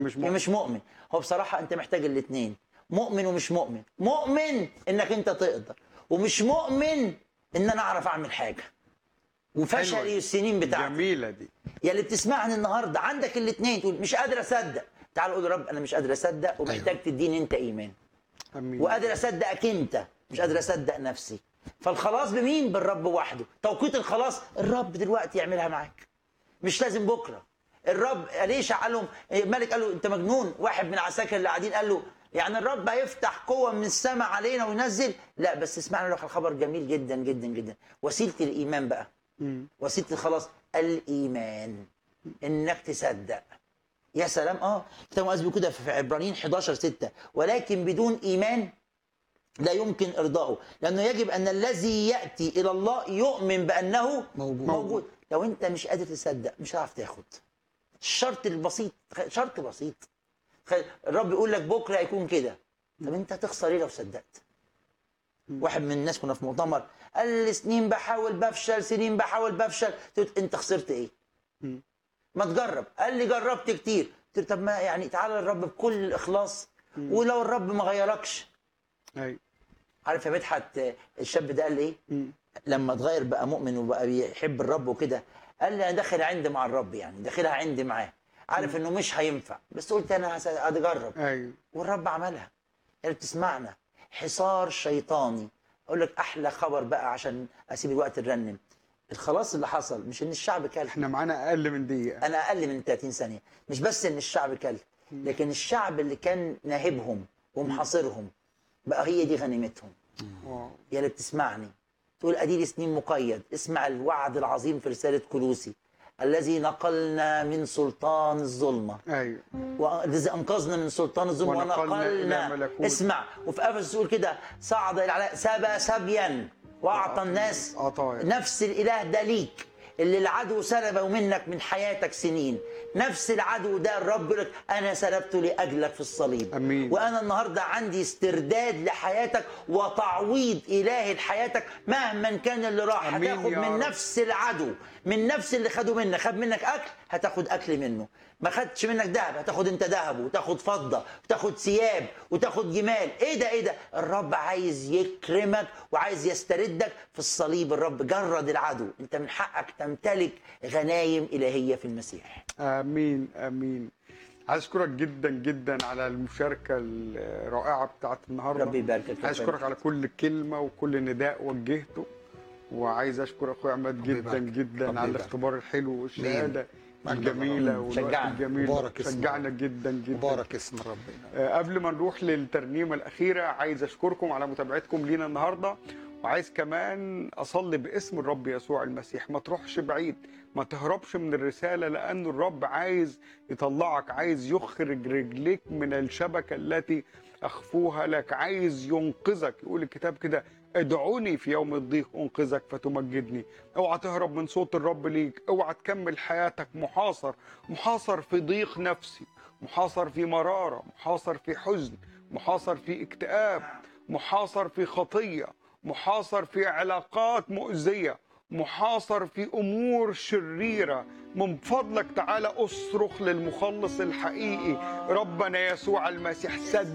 مش مؤمن. مؤمن. مش مؤمن هو بصراحه انت محتاج الاثنين مؤمن ومش مؤمن مؤمن انك انت تقدر ومش مؤمن ان انا اعرف اعمل حاجه وفشل حلوة دي. السنين بتاعتي جميله دي يا اللي بتسمعني النهارده عندك الاثنين تقول مش قادر اصدق تعال قول يا رب انا مش قادر اصدق ومحتاج تديني انت ايمان امين وقادر اصدقك انت مش قادر اصدق نفسي فالخلاص بمين بالرب وحده توقيت الخلاص الرب دلوقتي يعملها معاك مش لازم بكره الرب ليش قال لهم الملك قال له انت مجنون واحد من العساكر اللي قاعدين قال له يعني الرب هيفتح قوه من السماء علينا وينزل لا بس اسمعنا لك الخبر جميل جدا جدا جدا وسيله الايمان بقى مم. وسيله الخلاص الايمان انك تصدق يا سلام اه كتاب مقاس كده في عبرانيين 11 6 ولكن بدون ايمان لا يمكن ارضائه لانه يجب ان الذي ياتي الى الله يؤمن بانه موجود. موجود لو انت مش قادر تصدق مش هتعرف تاخد الشرط البسيط شرط بسيط تخيل الرب يقول لك بكره هيكون كده طب انت هتخسر ايه لو صدقت واحد من الناس كنا في مؤتمر قال لي سنين بحاول بفشل سنين بحاول بفشل قلت له انت خسرت ايه مم. ما تجرب قال لي جربت كتير قلت له طب ما يعني تعالى للرب بكل الاخلاص ولو الرب ما غيركش ايوه عارف يا مدحت آه، الشاب ده قال لي ايه مم. لما اتغير بقى مؤمن وبقى بيحب الرب وكده قال لي انا داخل عندي مع الرب يعني داخلها عندي معاه عارف انه مش هينفع بس قلت انا هس- هتجرب ايوه والرب عملها يعني بتسمعنا حصار شيطاني اقول لك احلى خبر بقى عشان اسيب الوقت الرنم الخلاص اللي حصل مش ان الشعب كل احنا معانا اقل من دقيقه انا اقل من 30 ثانيه مش بس ان الشعب كل لكن الشعب اللي كان ناهبهم ومحاصرهم بقى هي دي غنيمتهم واو. يا اللي بتسمعني تقول اديلي سنين مقيد اسمع الوعد العظيم في رساله كلوسي الذي نقلنا من سلطان الظلمه ايوه والذي انقذنا من سلطان الظلم ونقلنا إلى ونقلنا ملكوت. اسمع وفي افسس يقول كده صعد الى العلاء سبى سبيا واعطى الناس عطايا. نفس الاله ده ليك اللي العدو سلبه منك من حياتك سنين نفس العدو ده الرب يقول لك انا سلبته لاجلك في الصليب أمين. وانا النهارده عندي استرداد لحياتك وتعويض الهي لحياتك مهما كان اللي راح أمين هتاخد يا من رب. نفس العدو من نفس اللي خده منك خد منك اكل هتاخد اكل منه ما خدش منك ذهب هتاخد انت ذهب وتاخد فضه وتاخد ثياب وتاخد جمال ايه ده ايه ده الرب عايز يكرمك وعايز يستردك في الصليب الرب جرد العدو انت من حقك تمتلك غنايم الهيه في المسيح امين امين عايز اشكرك جدا جدا على المشاركه الرائعه بتاعت النهارده ربي يباركك عايز اشكرك على كل كلمه وكل نداء وجهته وعايز اشكر اخويا عماد ربي جدا يبارك. جدا ربي على يبارك. الاختبار الحلو والشهاده مجد الجميله الله. والوقت شجعنا. الجميل مبارك اسم شجعنا رب. جدا جدا مبارك اسم ربنا آه، قبل ما نروح للترنيمه الاخيره عايز اشكركم على متابعتكم لينا النهارده وعايز كمان اصلي باسم الرب يسوع المسيح ما تروحش بعيد ما تهربش من الرساله لان الرب عايز يطلعك عايز يخرج رجليك من الشبكه التي اخفوها لك عايز ينقذك يقول الكتاب كده ادعوني في يوم الضيق انقذك فتمجدني اوعى تهرب من صوت الرب ليك اوعى تكمل حياتك محاصر محاصر في ضيق نفسي محاصر في مرارة محاصر في حزن محاصر في اكتئاب محاصر في خطية محاصر في علاقات مؤذية محاصر في أمور شريرة من فضلك تعالى أصرخ للمخلص الحقيقي ربنا يسوع المسيح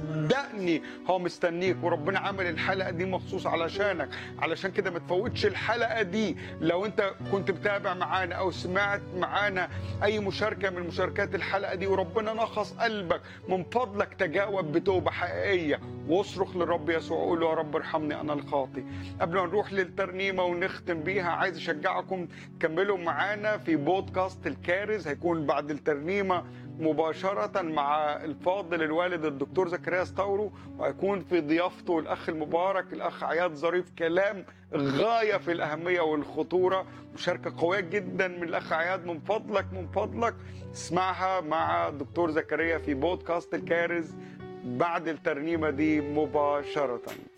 صدقني هو مستنيك وربنا عمل الحلقة دي مخصوص علشانك علشان كده ما تفوتش الحلقة دي لو انت كنت متابع معانا او سمعت معانا اي مشاركة من مشاركات الحلقة دي وربنا نخص قلبك من فضلك تجاوب بتوبة حقيقية واصرخ للرب يسوع قول له يا رب ارحمني انا الخاطي قبل ما نروح للترنيمة ونختم بيها عايز اشجعكم تكملوا معانا في بودكاست الكارز هيكون بعد الترنيمة مباشرة مع الفاضل الوالد الدكتور زكريا ستاورو وهيكون في ضيافته الأخ المبارك الأخ عياد ظريف كلام غاية في الأهمية والخطورة مشاركة قوية جدا من الأخ عياد من فضلك من فضلك اسمعها مع الدكتور زكريا في بودكاست الكارز بعد الترنيمة دي مباشرة